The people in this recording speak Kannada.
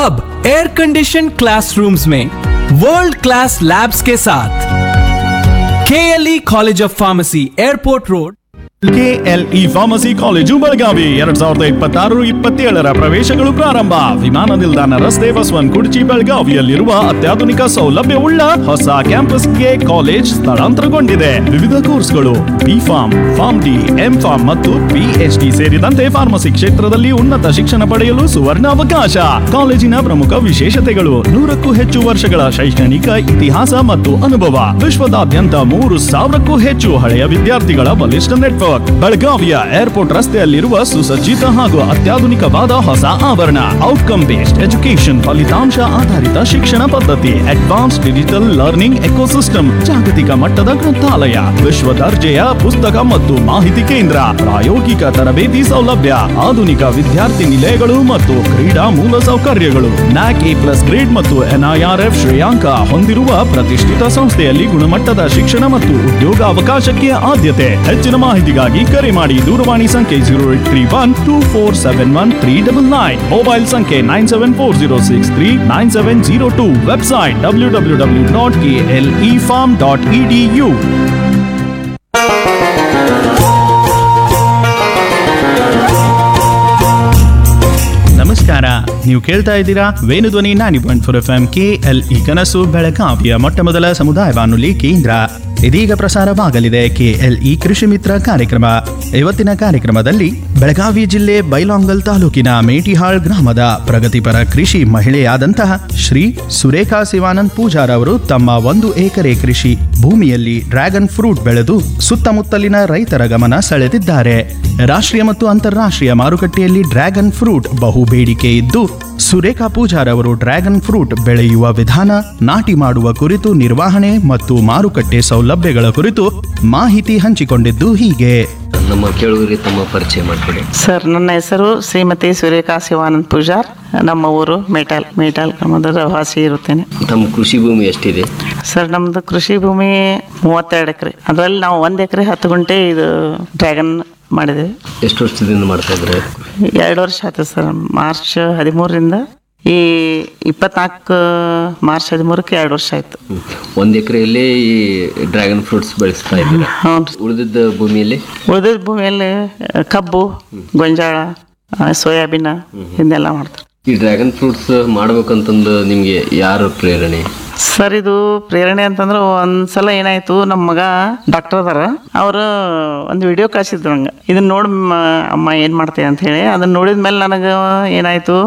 अब एयर कंडीशन क्लासरूम्स में वर्ल्ड क्लास लैब्स के साथ के college of pharmacy airport road KLE pharmacy college Belagavi ಎರಡ್ ಸಾವಿರದ ಇಪ್ಪತ್ತಾರು ಇಪ್ಪತ್ತೇಳರ ಪ್ರವೇಶಗಳು ಪ್ರಾರಂಭ ವಿಮಾನ ನಿಲ್ದಾಣ ರಸ್ತೆ ಬಸವನ್ ಕುರ್ಚಿ ಬೆಳಗಾವಿಯಲ್ಲಿರುವ ಅತ್ಯಾಧುನಿಕ ಸೌಲಭ್ಯವುಳ್ಳ ಹೊಸ ಕ್ಯಾಂಪಸ್ಗೆ ಕಾಲೇಜ್ ಸ್ಥಳಾಂತರಗೊಂಡಿದೆ ವಿವಿಧ ಕೋರ್ಸ್ಗಳು B pharm pharm D M pharm ಮತ್ತು ಪಿಎಚ್ ಡಿ ಸೇರಿದಂತೆ ಫಾರ್ಮಸಿ ಕ್ಷೇತ್ರದಲ್ಲಿ ಉನ್ನತ ಶಿಕ್ಷಣ ಪಡೆಯಲು ಸುವರ್ಣ ಅವಕಾಶ ಕಾಲೇಜಿನ ಪ್ರಮುಖ ವಿಶೇಷತೆಗಳು ನೂರಕ್ಕೂ ಹೆಚ್ಚು ವರ್ಷಗಳ ಶೈಕ್ಷಣಿಕ ಇತಿಹಾಸ ಮತ್ತು ಅನುಭವ ವಿಶ್ವದಾದ್ಯಂತ ಮೂರು ಸಾವಿರಕ್ಕೂ ಹೆಚ್ಚು ಹಳೆಯ ವಿದ್ಯಾರ್ಥಿಗಳ ಬಲಿಷ್ಠ ನೆಟ್ವರ್ಕ್ ಬೆಳಗಾವಿಯ ಏರ್ಪೋರ್ಟ್ ರಸ್ತೆಯಲ್ಲಿರುವ ಸುಸಜ್ಜಿತ ಹಾಗೂ ಅತ್ಯಾಧುನಿಕವಾದ ಹೊಸ ಆವರಣ ಔಟ್ಕಮ್ ಬೇಸ್ಡ್ ಎಜುಕೇಶನ್ ಫಲಿತಾಂಶ ಆಧಾರಿತ ಶಿಕ್ಷಣ ಪದ್ಧತಿ ಅಡ್ವಾನ್ಸ್ ಡಿಜಿಟಲ್ ಲರ್ನಿಂಗ್ ಎಕೋಸಿಸ್ಟಮ್ ಜಾಗತಿಕ ಮಟ್ಟದ ಗ್ರಂಥಾಲಯ ವಿಶ್ವ ದರ್ಜೆಯ ಪುಸ್ತಕ ಮತ್ತು ಮಾಹಿತಿ ಕೇಂದ್ರ ಪ್ರಾಯೋಗಿಕ ತರಬೇತಿ ಸೌಲಭ್ಯ ಆಧುನಿಕ ವಿದ್ಯಾರ್ಥಿ ನಿಲಯಗಳು ಮತ್ತು ಕ್ರೀಡಾ ಮೂಲ ಸೌಕರ್ಯಗಳು ನ್ಯಾಕ್ ಎ ಪ್ಲಸ್ ಗ್ರೇಡ್ ಮತ್ತು ಎನ್ಐಆರ್ಎಫ್ ಶ್ರೇಯಾಂಕ ಹೊಂದಿರುವ ಪ್ರತಿಷ್ಠಿತ ಸಂಸ್ಥೆಯಲ್ಲಿ ಗುಣಮಟ್ಟದ ಶಿಕ್ಷಣ ಮತ್ತು ಉದ್ಯೋಗಾವಕಾಶಕ್ಕೆ ಆದ್ಯತೆ ಹೆಚ್ಚಿನ ಮಾಹಿತಿಗಾಗಿ ಕರೆ ಮಾಡಿ ದೂರವಾಣಿ ಸಂಖ್ಯೆ zero eight three one two four seven one three double nine mobile ಸಂಖ್ಯೆ nine seven four zero six three nine seven zero two website W W W dot K L E pharm dot E D U ನಮಸ್ಕಾರ ನೀವು ಕೇಳ್ತಾ ಇದ್ದೀರಾ Venudhwani ninety point four F M K L E ಕನಸು ಬೆಳಗಾವಿಯ ಮೊಟ್ಟ ಮೊದಲ ಸಮುದಾಯ ಬಾನುಲಿ ಕೇಂದ್ರ ಇದೀಗ ಪ್ರಸಾರವಾಗಲಿದೆ ಕೆ ಎಲ್ ಇ ಕೃಷಿ ಮಿತ್ರ ಕಾರ್ಯಕ್ರಮ ಇವತ್ತಿನ ಕಾರ್ಯಕ್ರಮದಲ್ಲಿ ಬೆಳಗಾವಿ ಜಿಲ್ಲೆ ಬೈಲಾಂಗಲ್ ತಾಲೂಕಿನ ಮೇಟಿಹಾಳ್ ಗ್ರಾಮದ ಪ್ರಗತಿಪರ ಕೃಷಿ ಮಹಿಳೆಯಾದಂತಹ ಶ್ರೀ ಸುರೇಖಾ ಶಿವಾನಂದ್ ಪೂಜಾರ್ ಅವರು ತಮ್ಮ ಒಂದು ಎಕರೆ ಕೃಷಿ ಭೂಮಿಯಲ್ಲಿ ಡ್ರ್ಯಾಗನ್ ಫ್ರೂಟ್ ಬೆಳೆದು ಸುತ್ತಮುತ್ತಲಿನ ರೈತರ ಗಮನ ಸೆಳೆದಿದ್ದಾರೆ ರಾಷ್ಟ್ರೀಯ ಮತ್ತು ಅಂತಾರಾಷ್ಟ್ರೀಯ ಮಾರುಕಟ್ಟೆಯಲ್ಲಿ ಡ್ರ್ಯಾಗನ್ ಫ್ರೂಟ್ ಬಹು ಬೇಡಿಕೆ ಇದ್ದು ಸುರೇಖಾ ಪೂಜಾರ್ ಅವರು ಡ್ರ್ಯಾಗನ್ ಫ್ರೂಟ್ ಬೆಳೆಯುವ ವಿಧಾನ ನಾಟಿ ಮಾಡುವ ಕುರಿತು ನಿರ್ವಹಣೆ ಮತ್ತು ಮಾರುಕಟ್ಟೆ ಸೌಲಭ್ಯಗಳ ಕುರಿತು ಮಾಹಿತಿ ಹಂಚಿಕೊಂಡಿದ್ದು ಹೀಗೆ ನಮ್ಮ ಕೇಳುಗರಿಗೆ ತಮ್ಮ ಪರಿಚಯ ಮಾಡಿಕೊಡಿ ಸರ್ ನನ್ನ ಹೆಸರು ಶ್ರೀಮತಿ ಸೂರ್ಯಕಾ ಶಿವಾನಂದ್ ಪೂಜಾರ್ ನಮ್ಮ ಊರು ಮೇಟಾಲ್ ಮೇಟಾಲ್ ಗ್ರಾಮದ ವಾಸಿ ಇರುತ್ತೇನೆ ತಮ್ಮ ಕೃಷಿ ಭೂಮಿ ಎಷ್ಟಿದೆ ಸರ್ ನಮ್ಮದು ಕೃಷಿ ಭೂಮಿ ಮೂವತ್ತೆರಡು ಎಕರೆ ಅದರಲ್ಲಿ ನಾವು ಒಂದು ಎಕರೆ ಹತ್ತು ಗುಂಟೆ ಇದು ಡ್ರ್ಯಾಗನ್ ಮಾಡಿದ್ದೇವೆ ಎಷ್ಟು ವರ್ಷದಿಂದ ಮಾಡ್ತಾ ಇದ್ರೆ ಎರಡು ವರ್ಷ ಆಯ್ತು ಸರ್ ಮಾರ್ಚ್ ಹದಿಮೂರರಿಂದ ಈ ಇಪ್ಪತ್ನಾಲ್ಕು ಮಾರ್ಚ್ ಹದಿಮೂರಕ್ಕೆ ಎರಡು ವರ್ಷ ಆಯ್ತು ಒಂದು ಎಕರೆಯಲ್ಲಿ ಈ ಡ್ರ್ಯಾಗನ್ ಫ್ರೂಟ್ಸ್ ಬೆಳೆಸ್ತಾ ಇದ್ದೀರಾ ಹ್ಞೂ ಉಳಿದಿದ್ದ ಭೂಮಿಯಲ್ಲಿ ಉಳಿದ ಭೂಮಿಯಲ್ಲಿ ಆ, ಕಬ್ಬು ಗೊಂಜಾಳ ಆ, ಸೋಯಾಬೀನ ಇದನ್ನೆಲ್ಲ ಮಾಡ್ತಾರೆ ಈ ಡ್ರ್ಯಾಗನ್ ಫ್ರೂಟ್ಸ್ ಮಾಡ್ಬೇಕಂತಂದು ನಿಮಗೆ ಯಾರು ಪ್ರೇರಣೆ ಸರ್ ಇದು ಪ್ರೇರಣೆ ಅಂತಂದ್ರೆ ಒಂದ್ಸಲ ಏನಾಯ್ತು ನಮ್ಮ ಮಗ ಡಾಕ್ಟರ್ ಅದಾರ ಅವರು ಒಂದು ವಿಡಿಯೋ ಕಳ್ಸಿದ್ರು ನಂಗೆ ಇದನ್ನ ನೋಡಿ ಅಮ್ಮ ಏನು ಮಾಡ್ತೀಯ ಅಂತ ಹೇಳಿ ಅದನ್ನ ನೋಡಿದ ಮೇಲೆ ನನಗೆ ಏನಾಯ್ತು